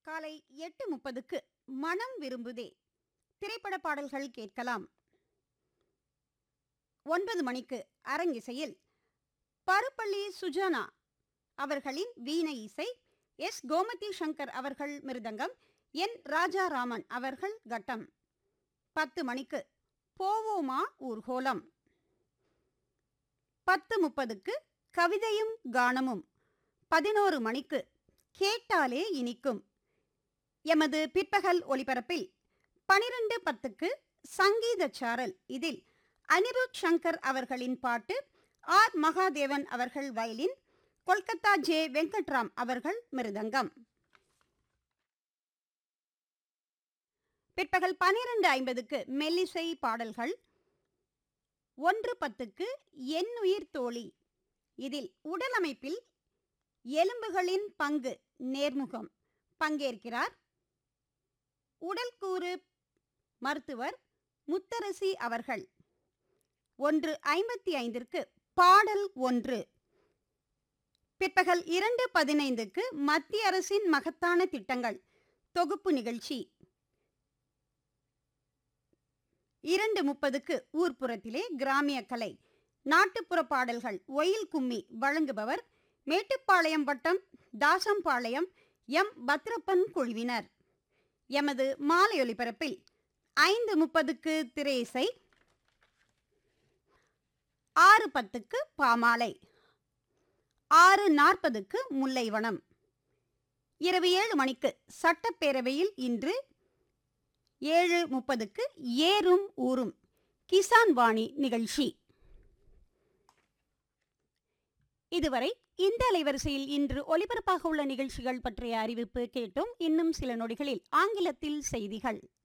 காலை எட்டு முப்பதுக்கு மனம் விரும்புதே திரைப்பட பாடல்கள் கேட்கலாம் ஒன்பது மணிக்கு அரங்கிசையில் பருப்பள்ளி சுஜானா அவர்களின் வீணை இசை எஸ் கோமதி சங்கர் அவர்கள் மிருதங்கம் என் ராஜாராமன் அவர்கள் கட்டம் பத்து மணிக்கு போவோமா ஊர்கோலம் பத்து முப்பதுக்கு கவிதையும் கானமும் பதினோரு மணிக்கு கேட்டாலே இனிக்கும் எமது பிற்பகல் ஒலிபரப்பில் பனிரெண்டு பத்துக்கு சங்கீத சாரல் இதில் அனிருத் சங்கர் அவர்களின் பாட்டு ஆர் மகாதேவன் அவர்கள் வயலின் கொல்கத்தா ஜே வெங்கட்ராம் அவர்கள் மிருதங்கம் பிற்பகல் பனிரெண்டு ஐம்பதுக்கு மெல்லிசை பாடல்கள் ஒன்று பத்துக்கு எண்ணுயிர் தோழி இதில் உடலமைப்பில் எலும்புகளின் பங்கு நேர்முகம் பங்கேற்கிறார் உடல்கூறு மருத்துவர் முத்தரசி அவர்கள் ஒன்று ஐம்பத்தி ஐந்திற்கு பாடல் ஒன்று பிற்பகல் இரண்டு பதினைந்துக்கு மத்திய அரசின் மகத்தான திட்டங்கள் தொகுப்பு நிகழ்ச்சி இரண்டு முப்பதுக்கு ஊர்ப்புறத்திலே கிராமிய கலை நாட்டுப்புற பாடல்கள் ஒயில் கும்மி வழங்குபவர் மேட்டுப்பாளையம் வட்டம் தாசம்பாளையம் எம் பத்ரப்பன் குழுவினர் எமது மாலை ஒலிபரப்பில் ஐந்து முப்பதுக்கு திரையிசை ஆறு பத்துக்கு பாமாலை ஆறு நாற்பதுக்கு முல்லைவனம் இரவு ஏழு மணிக்கு சட்டப்பேரவையில் இன்று ஏழு முப்பதுக்கு ஏறும் ஊரும் கிசான் வாணி நிகழ்ச்சி இதுவரை இந்த அலைவரிசையில் இன்று ஒலிபரப்பாக உள்ள நிகழ்ச்சிகள் பற்றிய அறிவிப்பு கேட்டோம் இன்னும் சில நொடிகளில் ஆங்கிலத்தில் செய்திகள்